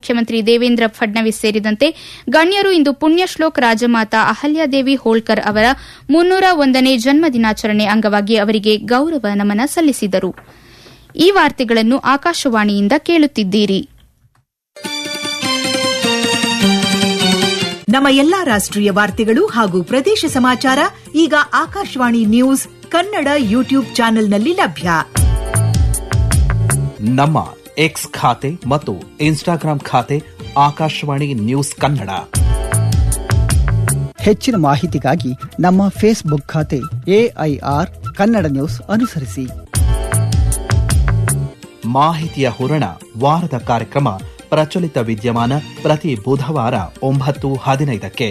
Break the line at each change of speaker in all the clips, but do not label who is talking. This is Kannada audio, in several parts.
ಮುಖ್ಯಮಂತ್ರಿ ದೇವೇಂದ್ರ ಫಡ್ನವೀಸ್ ಸೇರಿದಂತೆ ಗಣ್ಯರು ಇಂದು ಪುಣ್ಯಶ್ಲೋಕ್ ರಾಜಮಾತಾ ಅಹಲ್ಯಾದೇವಿ ಹೋಳ್ಕರ್ ಅವರ ಮುನ್ನೂರ ಒಂದನೇ ಜನ್ಮ ದಿನಾಚರಣೆ ಅಂಗವಾಗಿ ಅವರಿಗೆ ಗೌರವ ನಮನ ಸಲ್ಲಿಸಿದರು ಈ ವಾರ್ತೆಗಳನ್ನು ಆಕಾಶವಾಣಿಯಿಂದ ಕೇಳುತ್ತಿದ್ದೀರಿ
ನಮ್ಮ ಎಲ್ಲಾ ರಾಷ್ಟ್ರೀಯ ವಾರ್ತೆಗಳು ಹಾಗೂ ಪ್ರದೇಶ ಸಮಾಚಾರ ಈಗ ಆಕಾಶವಾಣಿ ನ್ಯೂಸ್ ಕನ್ನಡ ಯೂಟ್ಯೂಬ್ ಚಾನೆಲ್ನಲ್ಲಿ ಲಭ್ಯ
ನಮ್ಮ ಎಕ್ಸ್ ಖಾತೆ ಮತ್ತು ಇನ್ಸ್ಟಾಗ್ರಾಂ ಖಾತೆ ಆಕಾಶವಾಣಿ ನ್ಯೂಸ್ ಕನ್ನಡ
ಹೆಚ್ಚಿನ ಮಾಹಿತಿಗಾಗಿ ನಮ್ಮ ಫೇಸ್ಬುಕ್ ಖಾತೆ ಎಐಆರ್ ಕನ್ನಡ ನ್ಯೂಸ್ ಅನುಸರಿಸಿ
ಮಾಹಿತಿಯ ಹೂರಣ ವಾರದ ಕಾರ್ಯಕ್ರಮ ಪ್ರಚಲಿತ ವಿದ್ಯಮಾನ ಪ್ರತಿ ಬುಧವಾರ ಒಂಬತ್ತು ಹದಿನೈದಕ್ಕೆ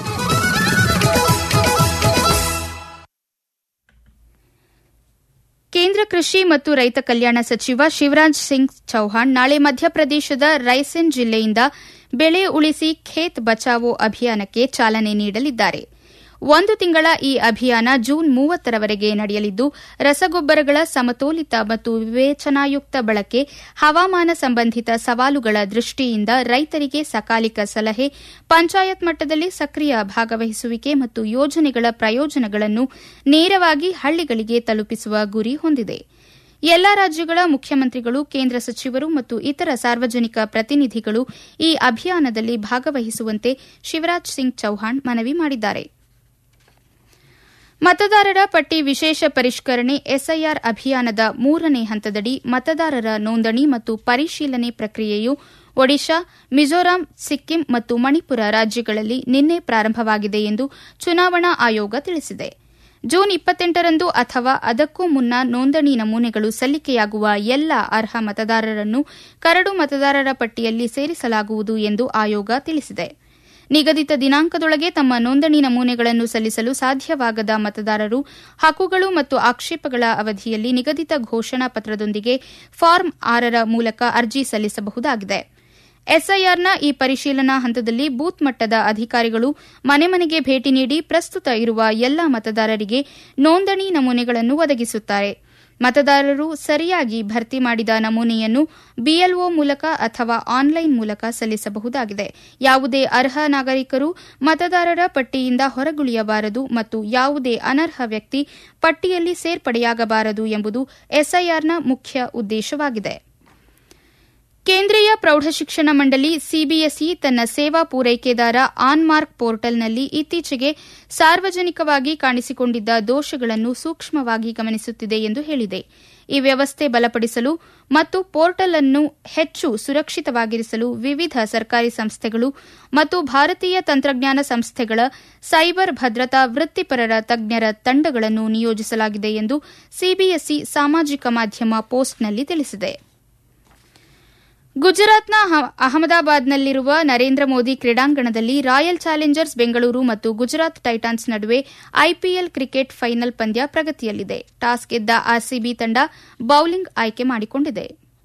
ಕೇಂದ್ರ ಕೃಷಿ ಮತ್ತು ರೈತ ಕಲ್ಯಾಣ ಸಚಿವ ಶಿವರಾಜ್ ಸಿಂಗ್ ಚೌಹಾಣ್ ನಾಳೆ ಮಧ್ಯಪ್ರದೇಶದ ರೈಸೆನ್ ಜಿಲ್ಲೆಯಿಂದ ಬೆಳೆ ಉಳಿಸಿ ಖೇತ್ ಬಚಾವೋ ಅಭಿಯಾನಕ್ಕೆ ಚಾಲನೆ ನೀಡಲಿದ್ದಾರೆ ಒಂದು ತಿಂಗಳ ಈ ಅಭಿಯಾನ ಜೂನ್ ಮೂವತ್ತರವರೆಗೆ ನಡೆಯಲಿದ್ದು ರಸಗೊಬ್ಬರಗಳ ಸಮತೋಲಿತ ಮತ್ತು ವಿವೇಚನಾಯುಕ್ತ ಬಳಕೆ ಹವಾಮಾನ ಸಂಬಂಧಿತ ಸವಾಲುಗಳ ದೃಷ್ಟಿಯಿಂದ ರೈತರಿಗೆ ಸಕಾಲಿಕ ಸಲಹೆ ಪಂಚಾಯತ್ ಮಟ್ಟದಲ್ಲಿ ಸಕ್ರಿಯ ಭಾಗವಹಿಸುವಿಕೆ ಮತ್ತು ಯೋಜನೆಗಳ ಪ್ರಯೋಜನಗಳನ್ನು ನೇರವಾಗಿ ಹಳ್ಳಿಗಳಿಗೆ ತಲುಪಿಸುವ ಗುರಿ ಹೊಂದಿದೆ ಎಲ್ಲಾ ರಾಜ್ಯಗಳ ಮುಖ್ಯಮಂತ್ರಿಗಳು ಕೇಂದ್ರ ಸಚಿವರು ಮತ್ತು ಇತರ ಸಾರ್ವಜನಿಕ ಪ್ರತಿನಿಧಿಗಳು ಈ ಅಭಿಯಾನದಲ್ಲಿ ಭಾಗವಹಿಸುವಂತೆ ಶಿವರಾಜ್ ಸಿಂಗ್ ಚೌಹಾಣ್ ಮನವಿ ಮಾಡಿದ್ದಾರೆ ಮತದಾರರ ಪಟ್ಟಿ ವಿಶೇಷ ಪರಿಷ್ಕರಣೆ ಎಸ್ಐಆರ್ ಅಭಿಯಾನದ ಮೂರನೇ ಹಂತದಡಿ ಮತದಾರರ ನೋಂದಣಿ ಮತ್ತು ಪರಿಶೀಲನೆ ಪ್ರಕ್ರಿಯೆಯು ಒಡಿಶಾ ಮಿಜೋರಾಂ ಸಿಕ್ಕಿಂ ಮತ್ತು ಮಣಿಪುರ ರಾಜ್ಯಗಳಲ್ಲಿ ನಿನ್ನೆ ಪ್ರಾರಂಭವಾಗಿದೆ ಎಂದು ಚುನಾವಣಾ ಆಯೋಗ ತಿಳಿಸಿದೆ ಜೂನ್ ಇಪ್ಪತ್ತೆಂಟರಂದು ಅಥವಾ ಅದಕ್ಕೂ ಮುನ್ನ ನೋಂದಣಿ ನಮೂನೆಗಳು ಸಲ್ಲಿಕೆಯಾಗುವ ಎಲ್ಲ ಅರ್ಹ ಮತದಾರರನ್ನು ಕರಡು ಮತದಾರರ ಪಟ್ಟಿಯಲ್ಲಿ ಸೇರಿಸಲಾಗುವುದು ಎಂದು ಆಯೋಗ ತಿಳಿಸಿದೆ ನಿಗದಿತ ದಿನಾಂಕದೊಳಗೆ ತಮ್ಮ ನೋಂದಣಿ ನಮೂನೆಗಳನ್ನು ಸಲ್ಲಿಸಲು ಸಾಧ್ಯವಾಗದ ಮತದಾರರು ಹಕ್ಕುಗಳು ಮತ್ತು ಆಕ್ಷೇಪಗಳ ಅವಧಿಯಲ್ಲಿ ನಿಗದಿತ ಘೋಷಣಾ ಪತ್ರದೊಂದಿಗೆ ಫಾರ್ಮ್ ಆರರ ಮೂಲಕ ಅರ್ಜಿ ಸಲ್ಲಿಸಬಹುದಾಗಿದೆ ಎಸ್ಐಆರ್ನ ಈ ಪರಿಶೀಲನಾ ಹಂತದಲ್ಲಿ ಬೂತ್ ಮಟ್ಟದ ಅಧಿಕಾರಿಗಳು ಮನೆ ಮನೆಗೆ ಭೇಟಿ ನೀಡಿ ಪ್ರಸ್ತುತ ಇರುವ ಎಲ್ಲಾ ಮತದಾರರಿಗೆ ನೋಂದಣಿ ನಮೂನೆಗಳನ್ನು ಒದಗಿಸುತ್ತಾರೆ ಮತದಾರರು ಸರಿಯಾಗಿ ಭರ್ತಿ ಮಾಡಿದ ನಮೂನೆಯನ್ನು ಬಿಎಲ್ಒ ಮೂಲಕ ಅಥವಾ ಆನ್ಲೈನ್ ಮೂಲಕ ಸಲ್ಲಿಸಬಹುದಾಗಿದೆ ಯಾವುದೇ ಅರ್ಹ ನಾಗರಿಕರು ಮತದಾರರ ಪಟ್ಟಿಯಿಂದ ಹೊರಗುಳಿಯಬಾರದು ಮತ್ತು ಯಾವುದೇ ಅನರ್ಹ ವ್ಯಕ್ತಿ ಪಟ್ಟಿಯಲ್ಲಿ ಸೇರ್ಪಡೆಯಾಗಬಾರದು ಎಂಬುದು ಎಸ್ಐಆರ್ನ ಮುಖ್ಯ ಉದ್ದೇಶವಾಗಿದೆ ಕೇಂದ್ರೀಯ ಪ್ರೌಢಶಿಕ್ಷಣ ಮಂಡಳಿ ಸಿಬಿಎಸ್ಇ ತನ್ನ ಸೇವಾ ಪೂರೈಕೆದಾರ ಆನ್ಮಾರ್ಕ್ ಪೋರ್ಟಲ್ನಲ್ಲಿ ಇತ್ತೀಚೆಗೆ ಸಾರ್ವಜನಿಕವಾಗಿ ಕಾಣಿಸಿಕೊಂಡಿದ್ದ ದೋಷಗಳನ್ನು ಸೂಕ್ಷ್ಮವಾಗಿ ಗಮನಿಸುತ್ತಿದೆ ಎಂದು ಹೇಳಿದೆ ಈ ವ್ಯವಸ್ಥೆ ಬಲಪಡಿಸಲು ಮತ್ತು ಪೋರ್ಟಲ್ ಅನ್ನು ಹೆಚ್ಚು ಸುರಕ್ಷಿತವಾಗಿರಿಸಲು ವಿವಿಧ ಸರ್ಕಾರಿ ಸಂಸ್ಥೆಗಳು ಮತ್ತು ಭಾರತೀಯ ತಂತ್ರಜ್ಞಾನ ಸಂಸ್ಥೆಗಳ ಸೈಬರ್ ಭದ್ರತಾ ವೃತ್ತಿಪರರ ತಜ್ಞರ ತಂಡಗಳನ್ನು ನಿಯೋಜಿಸಲಾಗಿದೆ ಎಂದು ಸಿಬಿಎಸ್ಇ ಸಾಮಾಜಿಕ ಮಾಧ್ಯಮ ಪೋಸ್ಟ್ನಲ್ಲಿ ತಿಳಿಸಿದೆ ಗುಜರಾತ್ನ ಅಹಮದಾಬಾದ್ನಲ್ಲಿರುವ ನರೇಂದ್ರ ಮೋದಿ ಕ್ರೀಡಾಂಗಣದಲ್ಲಿ ರಾಯಲ್ ಚಾಲೆಂಜರ್ಸ್ ಬೆಂಗಳೂರು ಮತ್ತು ಗುಜರಾತ್ ಟೈಟಾನ್ಸ್ ನಡುವೆ ಐಪಿಎಲ್ ಕ್ರಿಕೆಟ್ ಫೈನಲ್ ಪಂದ್ಯ ಪ್ರಗತಿಯಲ್ಲಿದೆ ಟಾಸ್ ಗೆದ್ದ ಆರ್ಸಿಬಿ ತಂಡ ಬೌಲಿಂಗ್ ಆಯ್ಕೆ ಮಾಡಿಕೊಂಡಿದೆ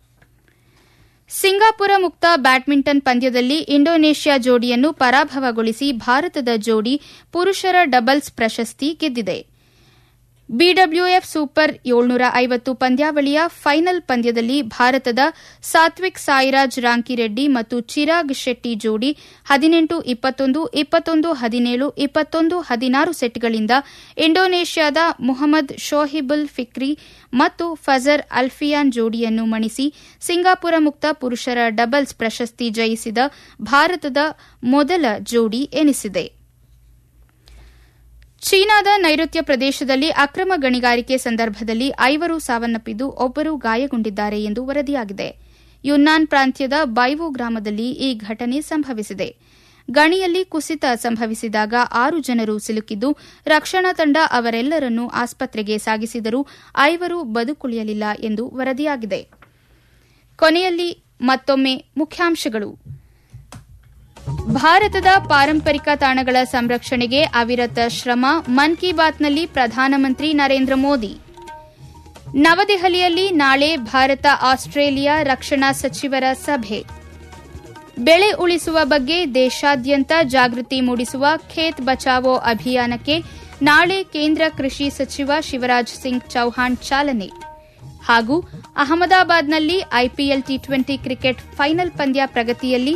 ಸಿಂಗಾಪುರ ಮುಕ್ತ ಬ್ಯಾಡ್ಮಿಂಟನ್ ಪಂದ್ಯದಲ್ಲಿ ಇಂಡೋನೇಷ್ಯಾ ಜೋಡಿಯನ್ನು ಪರಾಭವಗೊಳಿಸಿ ಭಾರತದ ಜೋಡಿ ಪುರುಷರ ಡಬಲ್ಸ್ ಪ್ರಶಸ್ತಿ ಗೆದ್ದಿದೆ ಬಿಡಬ್ಲ್ಯೂಎಫ್ ಸೂಪರ್ ಏಳ್ನೂರ ಐವತ್ತು ಪಂದ್ಯಾವಳಿಯ ಫೈನಲ್ ಪಂದ್ಯದಲ್ಲಿ ಭಾರತದ ಸಾತ್ವಿಕ್ ಸಾಯಿರಾಜ್ ರಾಂಕಿರೆಡ್ಡಿ ಮತ್ತು ಚಿರಾಗ್ ಶೆಟ್ಟಿ ಜೋಡಿ ಹದಿನೆಂಟು ಇಪ್ಪತ್ತೊಂದು ಇಪ್ಪತ್ತೊಂದು ಹದಿನೇಳು ಇಪ್ಪತ್ತೊಂದು ಹದಿನಾರು ಸೆಟ್ಗಳಿಂದ ಇಂಡೋನೇಷ್ಯಾದ ಮುಹಮ್ಮದ್ ಶೋಹಿಬುಲ್ ಫಿಕ್ರಿ ಮತ್ತು ಫಜರ್ ಅಲ್ಫಿಯಾನ್ ಜೋಡಿಯನ್ನು ಮಣಿಸಿ ಸಿಂಗಾಪುರ ಮುಕ್ತ ಪುರುಷರ ಡಬಲ್ಸ್ ಪ್ರಶಸ್ತಿ ಜಯಿಸಿದ ಭಾರತದ ಮೊದಲ ಜೋಡಿ ಎನಿಸಿದೆ ಚೀನಾದ ನೈಋತ್ಯ ಪ್ರದೇಶದಲ್ಲಿ ಅಕ್ರಮ ಗಣಿಗಾರಿಕೆ ಸಂದರ್ಭದಲ್ಲಿ ಐವರು ಸಾವನ್ನಪ್ಪಿದ್ದು ಒಬ್ಬರು ಗಾಯಗೊಂಡಿದ್ದಾರೆ ಎಂದು ವರದಿಯಾಗಿದೆ ಯುನ್ನಾನ್ ಪ್ರಾಂತ್ಯದ ಬೈವೋ ಗ್ರಾಮದಲ್ಲಿ ಈ ಘಟನೆ ಸಂಭವಿಸಿದೆ ಗಣಿಯಲ್ಲಿ ಕುಸಿತ ಸಂಭವಿಸಿದಾಗ ಆರು ಜನರು ಸಿಲುಕಿದ್ದು ರಕ್ಷಣಾ ತಂಡ ಅವರೆಲ್ಲರನ್ನೂ ಆಸ್ಪತ್ರೆಗೆ ಸಾಗಿಸಿದರೂ ಐವರು ಬದುಕುಳಿಯಲಿಲ್ಲ ಎಂದು ವರದಿಯಾಗಿದೆ ಕೊನೆಯಲ್ಲಿ ಮತ್ತೊಮ್ಮೆ ಮುಖ್ಯಾಂಶಗಳು ಭಾರತದ ಪಾರಂಪರಿಕ ತಾಣಗಳ ಸಂರಕ್ಷಣೆಗೆ ಅವಿರತ ಶ್ರಮ ಮನ್ ಕಿ ಬಾತ್ನಲ್ಲಿ ಪ್ರಧಾನಮಂತ್ರಿ ನರೇಂದ್ರ ಮೋದಿ ನವದೆಹಲಿಯಲ್ಲಿ ನಾಳೆ ಭಾರತ ಆಸ್ಟ್ರೇಲಿಯಾ ರಕ್ಷಣಾ ಸಚಿವರ ಸಭೆ ಬೆಳೆ ಉಳಿಸುವ ಬಗ್ಗೆ ದೇಶಾದ್ಯಂತ ಜಾಗೃತಿ ಮೂಡಿಸುವ ಖೇತ್ ಬಚಾವೋ ಅಭಿಯಾನಕ್ಕೆ ನಾಳೆ ಕೇಂದ್ರ ಕೃಷಿ ಸಚಿವ ಶಿವರಾಜ್ ಸಿಂಗ್ ಚೌಹಾಣ್ ಚಾಲನೆ ಹಾಗೂ ಅಹಮದಾಬಾದ್ನಲ್ಲಿ IPL T twenty cricket final ಪಂದ್ಯ ಪ್ರಗತಿಯಲ್ಲಿ